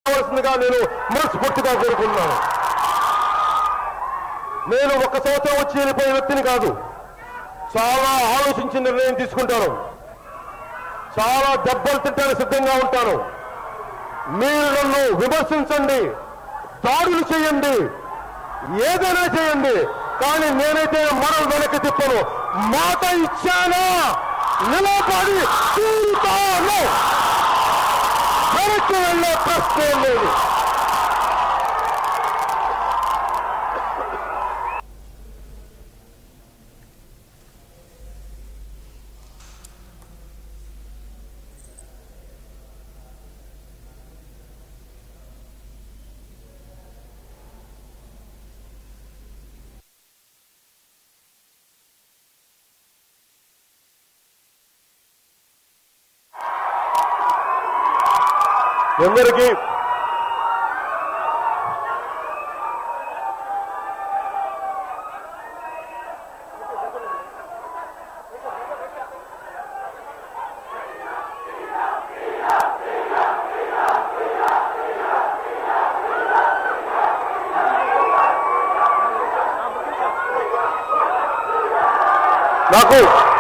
కావాల్సిందిగా నేను మనస్ఫూర్తిగా కోరుకున్నాను నేను ఒక సంవత్సరం వచ్చి వెళ్ళిపోయే వ్యక్తిని కాదు చాలా ఆలోచించి నిర్ణయం తీసుకుంటాను చాలా దెబ్బలు తింటానికి సిద్ధంగా ఉంటాను మీరు నన్ను విమర్శించండి దాడులు చేయండి ఏదైనా చేయండి కానీ నేనైతే మనం వెనక్కి తిప్పను మాట ఇచ్చానా నిలబడి తీరుతాను వెనక్కి వెళ్ళే ప్రశ్నే లేదు అందరికీ నాకు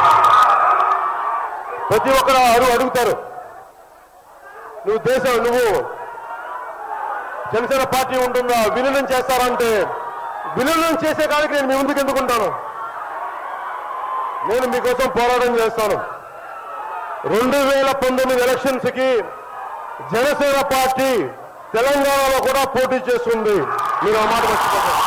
ప్రతి ఒక్కరు అడుగు అడుగుతారు నువ్వు దేశం నువ్వు జనసేన పార్టీ ఉంటుందా విలీనం చేస్తారంటే విలీనం చేసే కాడికి నేను మీ ముందుకు ఎందుకుంటాను నేను మీకోసం పోరాటం చేస్తాను రెండు వేల పంతొమ్మిది ఎలక్షన్స్ కి జనసేన పార్టీ తెలంగాణలో కూడా పోటీ చేస్తుంది మీరు ఆ మాట మర్చిపోతారు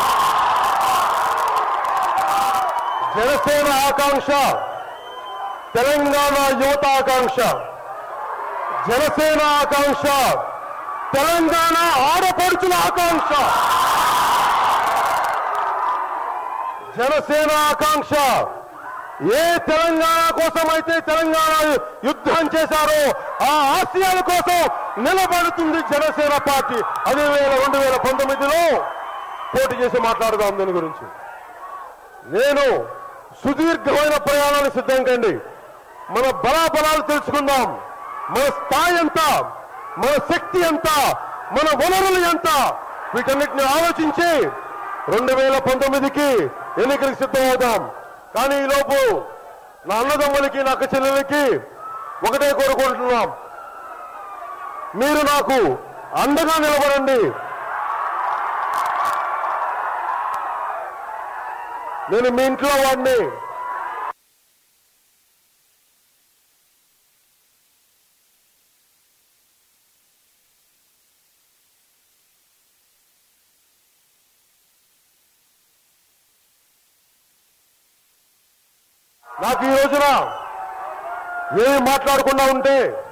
జనసేన ఆకాంక్ష తెలంగాణ యువత ఆకాంక్ష జనసేన ఆకాంక్ష తెలంగాణ ఆడపడుచుల ఆకాంక్ష జనసేన ఆకాంక్ష ఏ తెలంగాణ కోసం అయితే తెలంగాణ యుద్ధం చేశారో ఆ ఆశయాల కోసం నిలబడుతుంది జనసేన పార్టీ అదే వేల రెండు వేల పంతొమ్మిదిలో పోటీ చేసి మాట్లాడదాం దీని గురించి నేను సుదీర్ఘమైన ప్రయాణానికి సిద్ధం కండి మన బలాబలాలు తెలుసుకుందాం మన స్థాయి ఎంత మన శక్తి ఎంత మన వనరులు ఎంత వీటన్నిటిని ఆలోచించి రెండు వేల పంతొమ్మిదికి ఎన్నికలకు సిద్ధమవుదాం కానీ ఈలోపు నా అన్నదమ్ములకి నా అక్క చెల్లెలకి ఒకటే కోరుకుంటున్నాం మీరు నాకు అండగా నిలబడండి నేను మీ ఇంట్లో వాడిని నాకు ఈ రోజున ఏమి మాట్లాడకుండా ఉంటే